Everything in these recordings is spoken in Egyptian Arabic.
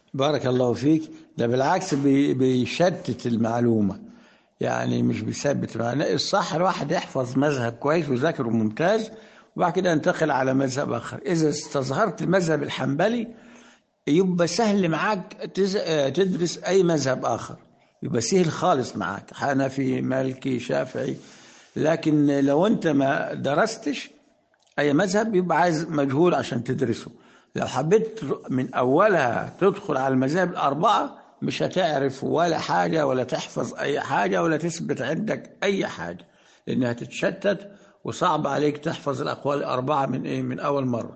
بارك الله فيك ده بالعكس بي- بيشتت المعلومة يعني مش بيثبت المعلومة الصح الواحد يحفظ مذهب كويس وذاكره ممتاز وبعد كده ينتقل على مذهب آخر إذا استظهرت المذهب الحنبلي يبقى سهل معاك تز- آه، تدرس أي مذهب آخر يبقى سهل خالص معاك حنفي مالكي شافعي لكن لو أنت ما درستش أي مذهب يبقى عايز مجهول عشان تدرسه لو حبيت من أولها تدخل على المذاهب الأربعة مش هتعرف ولا حاجة ولا تحفظ أي حاجة ولا تثبت عندك أي حاجة لأنها تتشتت وصعب عليك تحفظ الأقوال الأربعة من إيه من أول مرة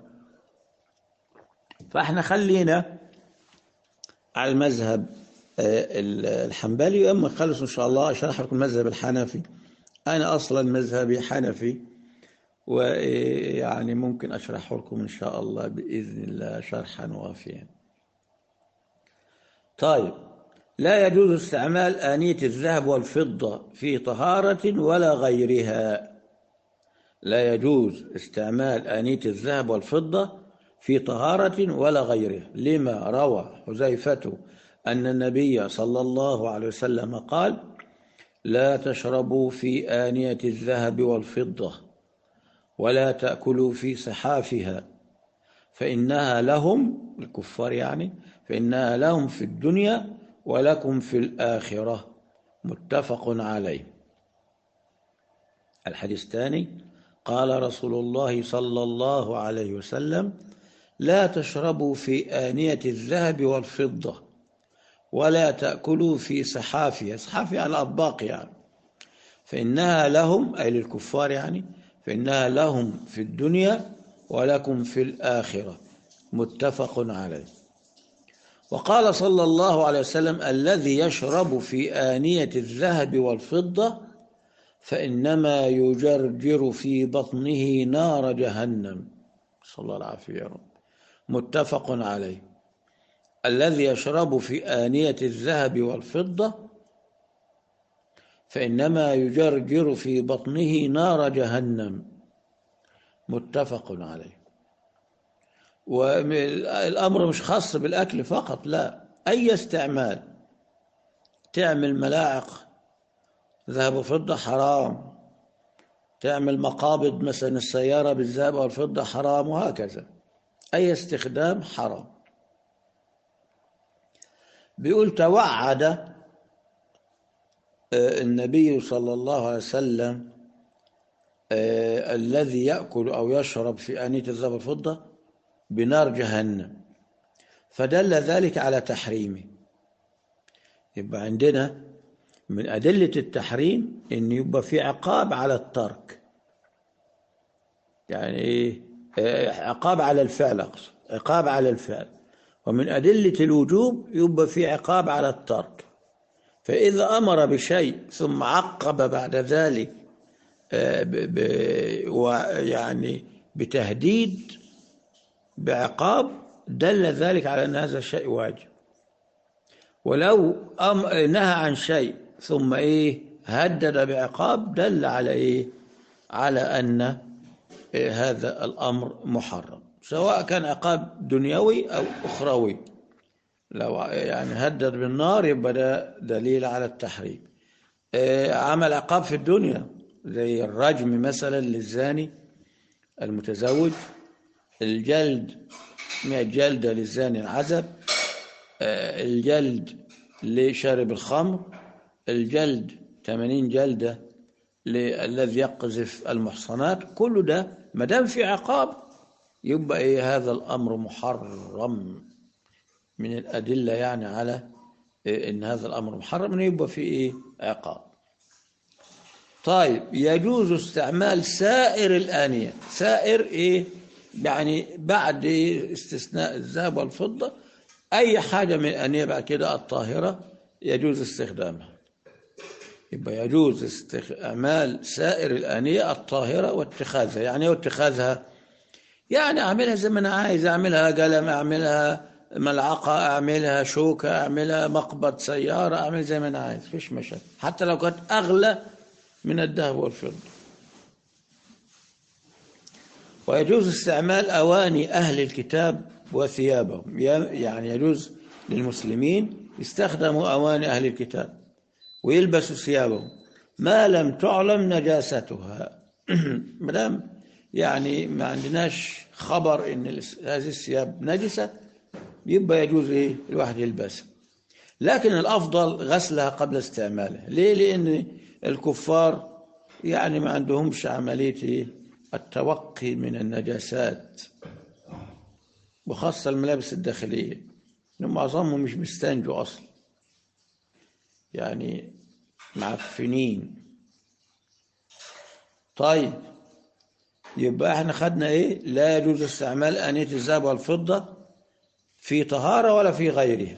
فإحنا خلينا على المذهب آه، الحنبلي وأما خلص إن شاء الله أشرح لكم المذهب الحنفي أنا أصلا مذهبي حنفي ويعني ممكن أشرحه لكم إن شاء الله بإذن الله شرحا وافيا طيب لا يجوز استعمال آنية الذهب والفضة في طهارة ولا غيرها لا يجوز استعمال آنية الذهب والفضة في طهارة ولا غيرها لما روى حذيفة أن النبي صلى الله عليه وسلم قال لا تشربوا في آنية الذهب والفضة ولا تأكلوا في صحافها فإنها لهم الكفار يعني فإنها لهم في الدنيا ولكم في الآخرة متفق عليه الحديث الثاني قال رسول الله صلى الله عليه وسلم لا تشربوا في آنية الذهب والفضة ولا تأكلوا في صحافها صحافها على الأطباق يعني فإنها لهم أي للكفار يعني فإنها لهم في الدنيا ولكم في الآخرة متفق عليه وقال صلى الله عليه وسلم الذي يشرب في آنية الذهب والفضة فإنما يجرجر في بطنه نار جهنم صلى الله العافية يا رب متفق عليه الذي يشرب في آنية الذهب والفضة فإنما يجرجر في بطنه نار جهنم متفق عليه والأمر مش خاص بالأكل فقط لا أي استعمال تعمل ملاعق ذهب وفضة حرام تعمل مقابض مثلا السيارة بالذهب والفضة حرام وهكذا أي استخدام حرام بيقول توعد النبي صلى الله عليه وسلم الذي يأكل أو يشرب في آنية الذهب والفضة بنار جهنم فدل ذلك على تحريمه يبقى عندنا من أدلة التحريم أن يبقى في عقاب على الترك يعني إيه عقاب على الفعل أقصد عقاب على الفعل ومن أدلة الوجوب يبقى في عقاب على الترك فإذا أمر بشيء ثم عقب بعد ذلك ويعني بتهديد بعقاب دل ذلك على أن هذا الشيء واجب ولو نهى عن شيء ثم إيه هدد بعقاب دل على إيه على أن إيه هذا الأمر محرم سواء كان عقاب دنيوي أو أخروي لو يعني هدد بالنار يبقى ده دليل على التحريم إيه عمل عقاب في الدنيا زي الرجم مثلا للزاني المتزوج الجلد 100 جلدة للزاني العزب الجلد لشارب الخمر الجلد 80 جلدة للذي يقذف المحصنات كل ده ما دام في عقاب يبقى ايه هذا الامر محرم من الادله يعني على إيه ان هذا الامر محرم انه يبقى في ايه عقاب طيب يجوز استعمال سائر الانيه سائر ايه يعني بعد استثناء الذهب والفضه اي حاجه من الانيه بعد كده الطاهره يجوز استخدامها يبقى يجوز استعمال سائر الانيه الطاهره واتخاذها يعني ايه اتخاذها يعني اعملها زي ما انا عايز اعملها قلم اعملها ملعقه اعملها شوكه اعملها مقبض سياره اعمل زي ما انا عايز فيش مشاكل حتى لو كانت اغلى من الذهب والفضه ويجوز استعمال اواني اهل الكتاب وثيابهم يعني يجوز للمسلمين يستخدموا أواني أهل الكتاب ويلبسوا ثيابهم ما لم تعلم نجاستها مدام يعني ما عندناش خبر ان هذه الثياب نجسه يبقى يجوز ايه الواحد يلبسها لكن الافضل غسلها قبل استعمالها ليه لان الكفار يعني ما عندهمش عمليه ايه التوقي من النجاسات وخاصه الملابس الداخليه لأن معظمهم مش بيستنجوا اصلا يعني معفنين طيب يبقى احنا خدنا ايه لا يجوز استعمال آنية الذهب والفضة في طهارة ولا في غيرها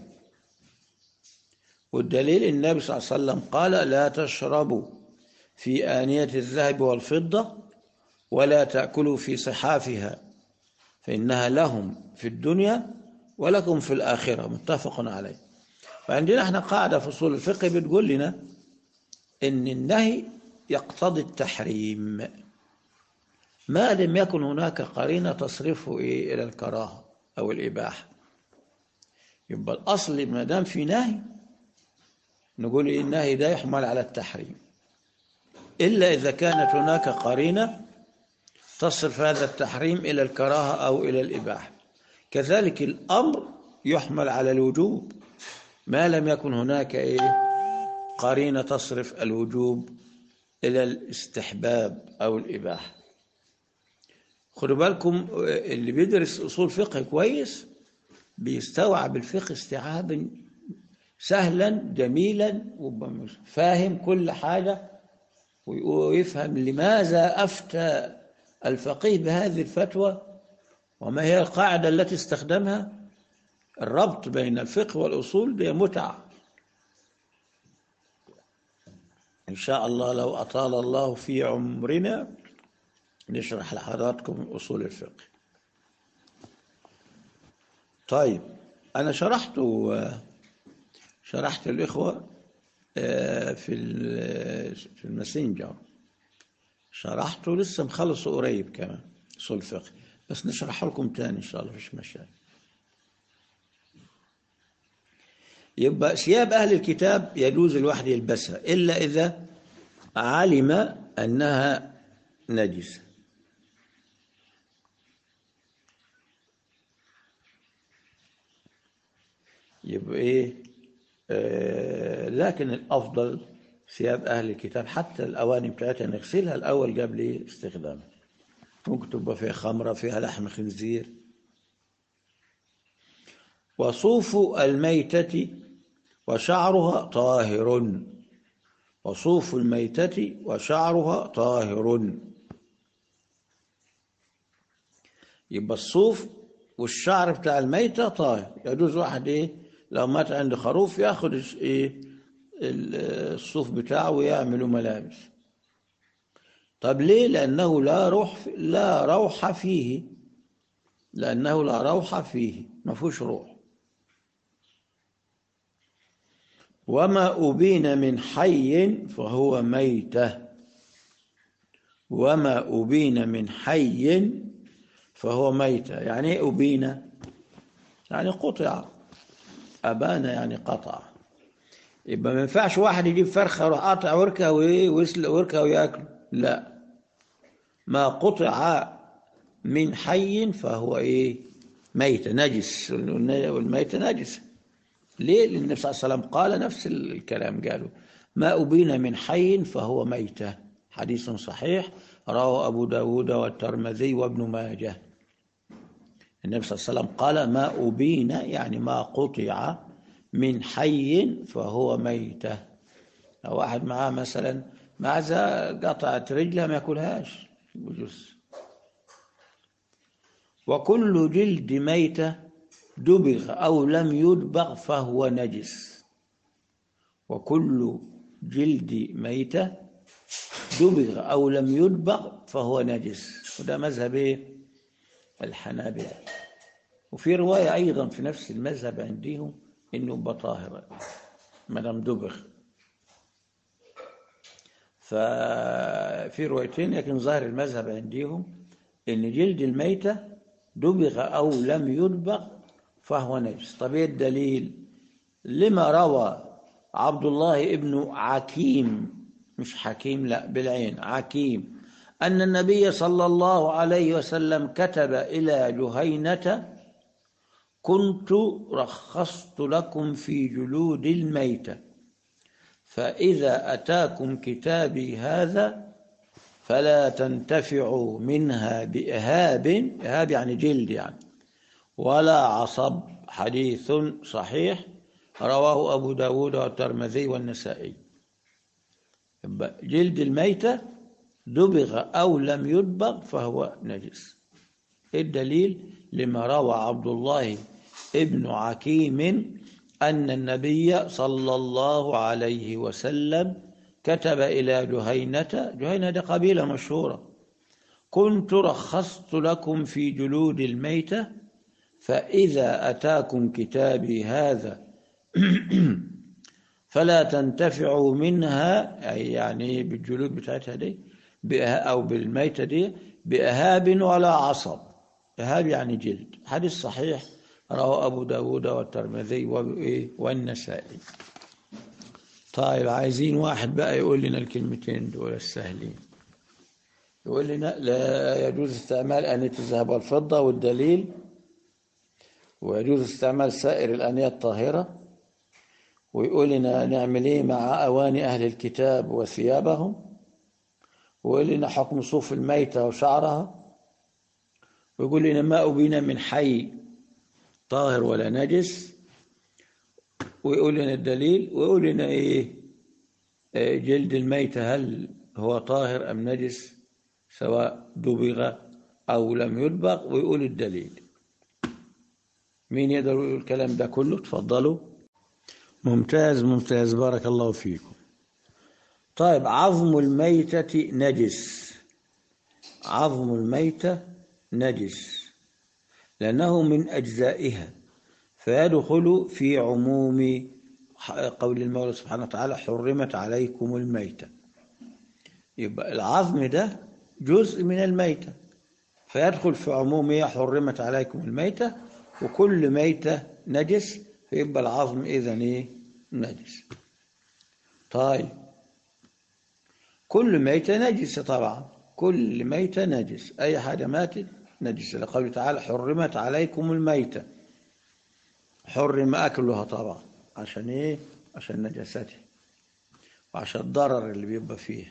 والدليل النبي صلى الله عليه وسلم قال لا تشربوا في آنية الذهب والفضة ولا تأكلوا في صحافها فإنها لهم في الدنيا ولكم في الآخرة متفق عليه فعندنا احنا قاعدة في أصول الفقه بتقول لنا إن النهي يقتضي التحريم ما لم يكن هناك قرينة تصرفه إيه إلى الكراهة أو الإباحة يبقى الأصل ما دام في نهي نقول إيه النهي ده يحمل على التحريم إلا إذا كانت هناك قرينة تصرف هذا التحريم إلى الكراهة أو إلى الإباحة كذلك الأمر يحمل على الوجوب ما لم يكن هناك إيه قرينة تصرف الوجوب إلى الاستحباب أو الإباحة خدوا بالكم اللي بيدرس أصول فقه كويس بيستوعب الفقه استيعابا سهلا جميلا فاهم كل حاجة ويفهم لماذا أفتى الفقيه بهذه الفتوى وما هي القاعدة التي استخدمها الربط بين الفقه والأصول دي متعة إن شاء الله لو أطال الله في عمرنا نشرح لحضراتكم أصول الفقه طيب أنا شرحت شرحت الإخوة في في الماسنجر شرحته لسه مخلصه قريب كمان أصول الفقه بس نشرحه لكم تاني إن شاء الله مفيش مشاكل يبقى ثياب أهل الكتاب يجوز الواحد يلبسها إلا إذا علم أنها نجسة يبقى إيه آه لكن الأفضل ثياب أهل الكتاب حتى الأواني بتاعتها نغسلها الأول قبل إيه استخدامها ممكن تبقى فيها خمرة فيها لحم خنزير وصوف الميتة وشعرها طاهر وصوف الميتة وشعرها طاهر يبقى الصوف والشعر بتاع الميتة طاهر يجوز واحد ايه لو مات عند خروف ياخد ايه الصوف بتاعه ويعملوا ملابس طب ليه لأنه لا روح لا روح فيه لأنه لا روح فيه ما فيهوش روح وما أبين من حي فهو ميتة وما أبين من حي فهو ميتة يعني ايه أبين يعني قطع أبان يعني قطع يبقى ما ينفعش واحد يجيب فرخة يروح قاطع وركة ويسلق وركة وياكل لا ما قطع من حي فهو ايه ميتة نجس والميتة نجسة ليه لأن النبي صلى الله عليه وسلم قال نفس الكلام قالوا ما أبين من حي فهو ميتة حديث صحيح رواه أبو داود والترمذي وابن ماجه النبي صلى الله عليه وسلم قال ما أبين يعني ما قطع من حي فهو ميتة لو واحد معاه مثلا معزة قطعت رجلها ما ياكلهاش بجوز وكل جلد ميتة دبغ أو لم يدبغ فهو نجس وكل جلد ميتة دبغ أو لم يدبغ فهو نجس وده مذهب إيه؟ الحنابلة وفي رواية أيضا في نفس المذهب عندهم إنه يبقى طاهر ما دام دبغ ففي روايتين لكن ظاهر المذهب عندهم إن جلد الميتة دبغ أو لم يدبغ فهو نجس طب ايه الدليل لما روى عبد الله ابن عكيم مش حكيم لا بالعين عكيم أن النبي صلى الله عليه وسلم كتب إلى جهينة كنت رخصت لكم في جلود الميتة فإذا أتاكم كتابي هذا فلا تنتفعوا منها بإهاب إهاب يعني جلد يعني ولا عصب حديث صحيح رواه أبو داود والترمذي والنسائي جلد الميتة دبغ أو لم يدبغ فهو نجس الدليل لما روى عبد الله ابن عكيم أن النبي صلى الله عليه وسلم كتب إلى جهينة جهينة دي قبيلة مشهورة كنت رخصت لكم في جلود الميتة فإذا أتاكم كتابي هذا فلا تنتفعوا منها أي يعني بالجلود بتاعتها دي أو بالميتة دي بإهاب ولا عصب إهاب يعني جلد حديث صحيح رواه أبو داود والترمذي والنسائي طيب عايزين واحد بقى يقول لنا الكلمتين دول السهلين يقول لنا لا يجوز استعمال أنية الذهب والفضة والدليل ويجوز استعمال سائر الأنية الطاهرة ويقول لنا نعمل ايه مع أواني أهل الكتاب وثيابهم ويقول لنا حكم صوف الميتة وشعرها ويقول لنا ما أبين من حي طاهر ولا نجس ويقول لنا الدليل ويقول لنا ايه جلد الميتة هل هو طاهر أم نجس سواء دبغ أو لم يدبغ ويقول الدليل مين يقدر يقول الكلام ده كله تفضلوا ممتاز ممتاز بارك الله فيكم طيب عظم الميتة نجس عظم الميتة نجس لأنه من أجزائها فيدخل في عموم قول المولى سبحانه وتعالى حرمت عليكم الميتة يبقى العظم ده جزء من الميتة فيدخل في عمومه حرمت عليكم الميتة وكل ميتة نجس فيبقى العظم إذن إيه نجس طيب كل ميتة نجسة طبعا كل ميتة نجس أي حاجة ماتت نجسة لقوله تعالى حرمت عليكم الميتة حرم أكلها طبعا عشان إيه عشان نجستها وعشان الضرر اللي بيبقى فيها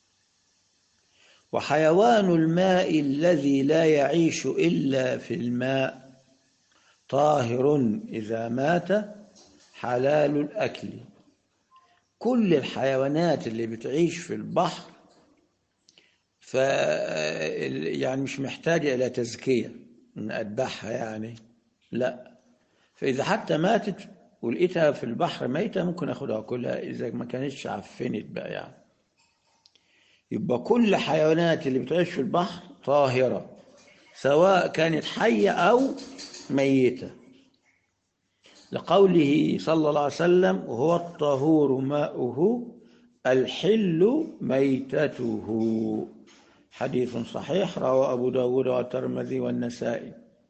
وحيوان الماء الذي لا يعيش إلا في الماء طاهر إذا مات حلال الأكل كل الحيوانات اللي بتعيش في البحر ف يعني مش محتاجة إلى تزكية نذبحها يعني لا فإذا حتى ماتت ولقيتها في البحر ميتة ممكن أخدها كلها إذا ما كانتش عفنت بقى يعني يبقى كل حيوانات اللي بتعيش في البحر طاهرة سواء كانت حية أو ميتة لقوله صلى الله عليه وسلم وهو الطهور ماؤه الحل ميتته حديث صحيح رواه أبو داود والترمذي والنسائي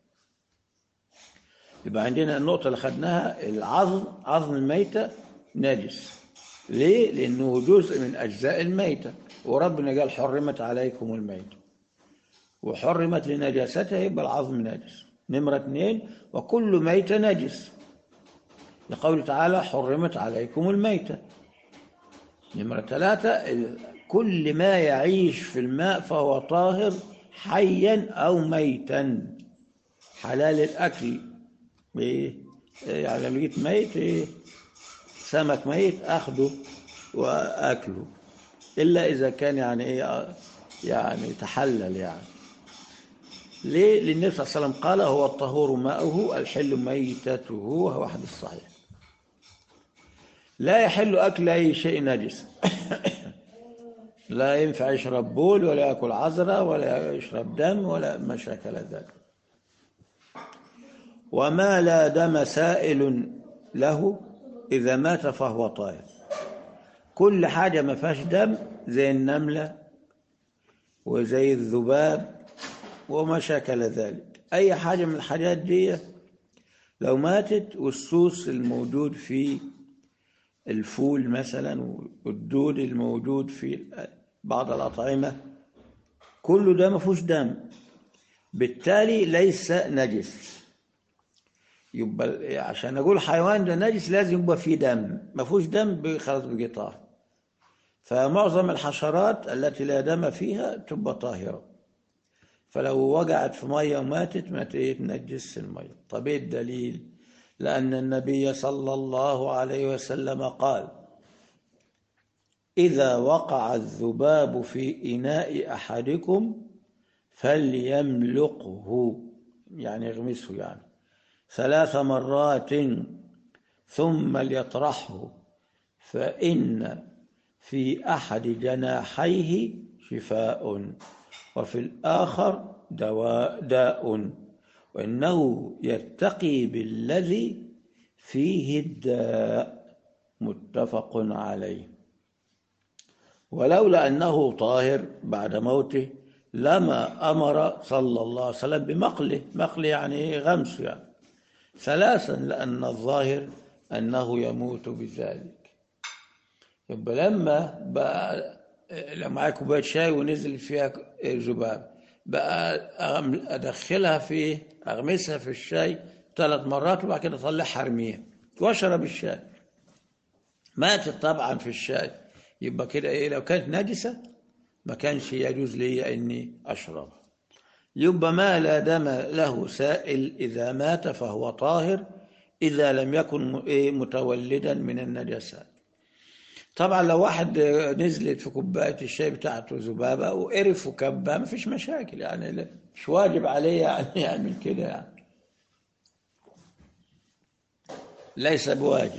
يبقى عندنا النقطة اللي خدناها العظم عظم الميتة نجس ليه؟ لأنه جزء من أجزاء الميتة وربنا قال حرمت عليكم الميتة وحرمت لنجاستها يبقى العظم نجس نمرة اثنين وكل ميتة نجس لقول تعالى حرمت عليكم الميتة نمرة ثلاثة كل ما يعيش في الماء فهو طاهر حيا أو ميتا حلال الأكل إيه؟ يعني لما لقيت ميت إيه؟ سمك ميت أخده وأكله إلا إذا كان يعني إيه يعني تحلل يعني ليه؟ لأن النبي صلى الله عليه وسلم قال هو الطهور ماؤه الحل ميتته وهو حديث صحيح لا يحل أكل أي شيء نجس لا ينفع يشرب بول ولا يأكل عذرة ولا يشرب دم ولا ما شاكل ذلك وما لا دم سائل له إذا مات فهو طاهر كل حاجة ما فيهاش دم زي النملة وزي الذباب وما شاكل ذلك أي حاجة من الحاجات دي لو ماتت والسوس الموجود في الفول مثلا والدود الموجود في بعض الأطعمة كل ده ما فيهوش دم بالتالي ليس نجس يبقى عشان اقول حيوان ده نجس لازم يبقى فيه دم ما فيهوش دم خلاص بيجي طاهر فمعظم الحشرات التي لا دم فيها تبقى طاهرة فلو وقعت في مية وماتت ما تنجس المية طب ايه الدليل لأن النبي صلى الله عليه وسلم قال إذا وقع الذباب في إناء أحدكم فليملقه يعني يغمسه يعني ثلاث مرات ثم ليطرحه فإن في أحد جناحيه شفاء وفي الآخر دواء داء وإنه يتقي بالذي فيه الداء متفق عليه ولولا أنه طاهر بعد موته لما أمر صلى الله عليه وسلم بمقله مقله يعني غمس يعني ثلاثا لأن الظاهر أنه يموت بذلك يبقى لما بقى لما معايا كوباية شاي ونزل فيها ذباب بقى أدخلها في أغمسها في الشاي ثلاث مرات وبعد كده أطلعها أرميها وأشرب الشاي ماتت طبعا في الشاي يبقى كده إيه لو كانت نجسة ما كانش يجوز لي إني أشربها يبقى ما لا دم له سائل إذا مات فهو طاهر إذا لم يكن متولدا من النجاسات طبعا لو واحد نزلت في كوباية الشاي بتاعته ذبابة وقرف وكبها ما فيش مشاكل يعني مش واجب عليه يعني يعمل كده يعني ليس بواجب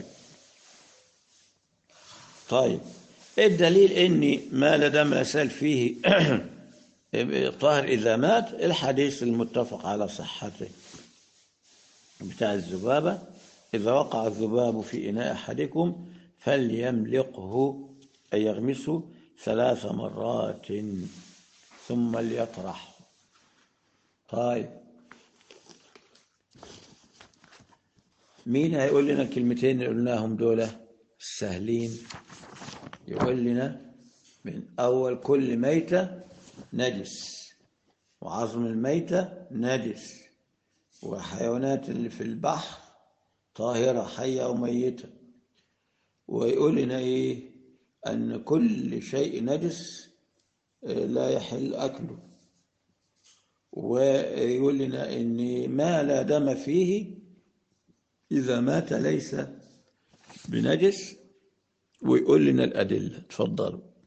طيب الدليل اني ما لا دم سال فيه طاهر إذا مات الحديث المتفق على صحته بتاع الذبابة إذا وقع الذباب في إناء أحدكم فليملقه أي يغمسه ثلاث مرات ثم ليطرح طيب مين هيقول لنا الكلمتين اللي قلناهم دول السهلين يقول لنا من أول كل ميتة نجس وعظم الميتة نجس وحيوانات اللي في البحر طاهرة حية وميتة ويقول لنا إيه أن كل شيء نجس لا يحل أكله ويقول لنا أن ما لا دم فيه إذا مات ليس بنجس ويقول لنا الأدلة تفضلوا